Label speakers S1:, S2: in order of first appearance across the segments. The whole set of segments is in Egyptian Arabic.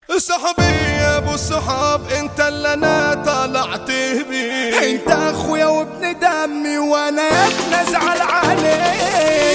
S1: صاحبي يا ابو الصحاب انت اللي انا طلعت بيه
S2: انت اخويا وابن دمي وانا يا ابن ازعل عليك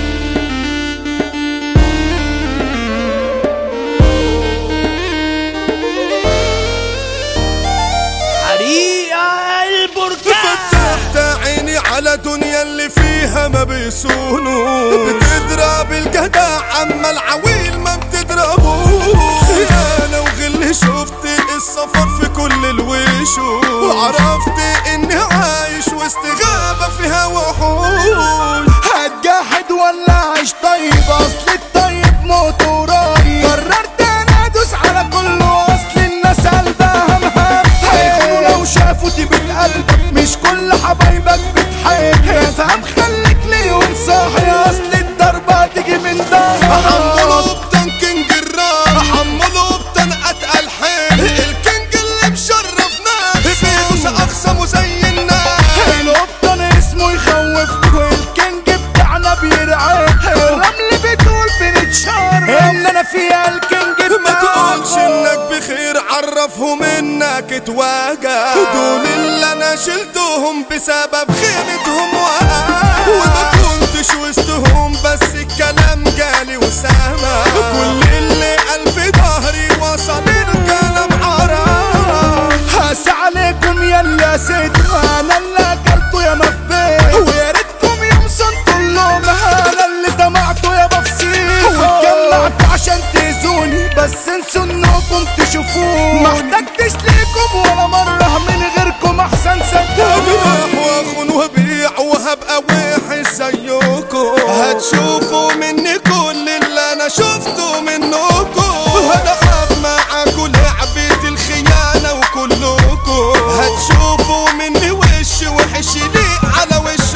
S2: حريقة البركان
S1: فتحت عيني على دنيا اللي فيها ما بيصونوا بتضرب الجدع اما العويل ما بتضربوش انا وغل شفت السفر في كل الوشوش وعرفت اني عايش وسط غابة فيها وحوش
S2: هتجاحد ولا عيش طيب اصل الطيب موت وراي قررت انا ادوس على كله اصل الناس قلبها مهبب هيكونوا لو شافوا طيبة قلبك مش كل حبايبك بتحب افهم خليك ليهم صاحي اصل الضربة تيجي من
S1: حملوا
S2: ضهرك
S1: بتنكينج الراب حملوا بتنقة الحين الكينج اللي مشرف ناس بيدوس اخصم وزي الناس
S2: القبطان اسمه يخوف والكينج بتاعنا بيرعب الرمل بتقول بنتشرف ان انا فيها الكينج
S1: ما تقولش
S2: بتاعنا
S1: انك بخير عرفهم انك اتواجع دول اللي انا شلتهم بسبب خيانتهم وقع وما كنتش وسطهم بس الكلام جالي وسامع كل اللي قال في ظهري وصل الكلام عرام
S2: هاس عليكم يا اللي سيد انا اللي اكلته يا مخبيه ويا ريتكم يوم صنتوا اللوم انا اللي طمعته يا بفصيل واتجمعت عشان تأذوني بس انسوا انكم تشوفوني ما احتجتش ليكم ولا مرة من غيركم احسن صدقوني
S1: ابيع واخون وابيع وهبقى وحش زيكم هتشوفوا مني كل اللي انا شفته منكم هلعب معاكوا لعبة الخيانة وكلكم هتشوفوا مني وش وحش يليق على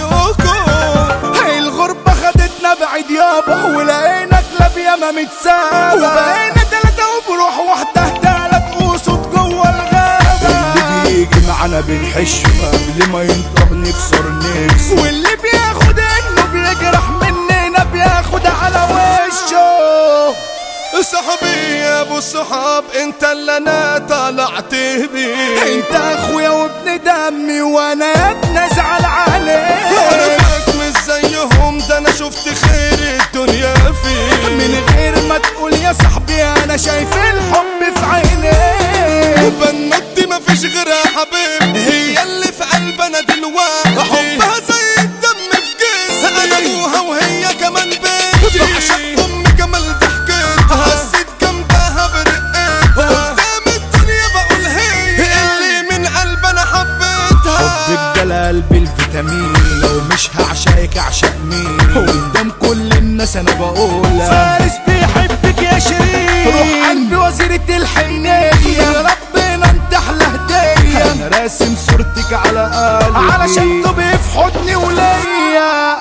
S1: وشكم
S2: هاي الغربة خدتنا بعيد يابا ولقينا كلاب ياما متسابة وبقينا تلاتة وبروح واحدة تلات قصود جوه الغابة اللي بيجي معانا بنحشه قبل ما ينطق نكسر نكسر واللي بياخد انه بيجرح مننا بياخد على وشه
S1: صاحبي يا ابو الصحاب انت اللي انا طلعت بيه
S2: انت اخويا وابن دمي وانا يا ابن ازعل عليك
S1: عرفك مش زيهم ده انا شفت خير الدنيا فيه
S2: من غير ما تقول يا صاحبي انا شايف الحب في عينيك
S1: بنوتي مفيش غيرها حبيب هي اللي في قلبنا دلوقتي حبها زي الدم في جسمي انا ابوها وهي كمان بنتي بعشق ام جمال ضحكتها حسيت جنبها برقتها قدام الدنيا بقول هي اللي من قلبنا حبيتها
S2: حب الجلال بالفيتامين لو مش هعشقك اعشق مين قدام كل الناس انا بقولها فارس بيحبك يا شيرين روح قلبي وزيرة الحنية يا ربنا انت احلى هدية انا راسم صورتك على قلبي علشان تبقي في حضني وليا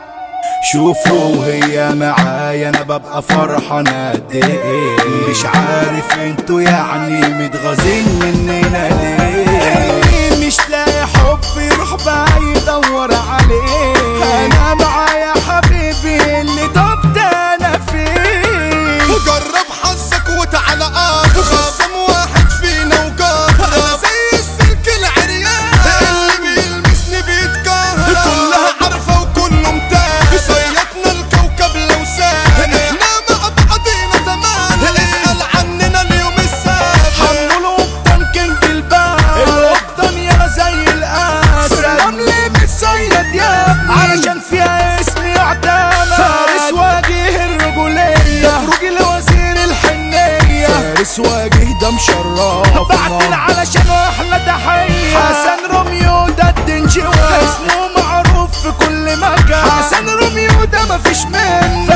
S2: شوفوا وهي معايا انا ببقى فرحان قد ايه مش عارف انتوا يعني متغاظين مننا ليه مش لاقي حب يروح بقى يدور عليه انا معايا حبيبي اللي ضبط انا فيه
S1: جرب حظك وتعالى اخر خصم واحد فينا وجار انا زي السلك العريان اللي بيلمسني بيتكهرب كلها عارفه وكله متاح صيدنا الكوكب لو ساب احنا مع بعضينا تمام اسال عننا اليوم السابع
S2: حملوا قبطان كينج الباب القبطان يا زي الاسد الرمل بتصيد يا ابني علشان فيها اسم يعتمد فارس واجه الرجولية راجل وزير الحنية فارس واجه ده مشرف بعتنا علشان احلى تحية حسن روميو ده الدنجوة اسمه معروف في كل مكان حسن روميو ده مفيش منه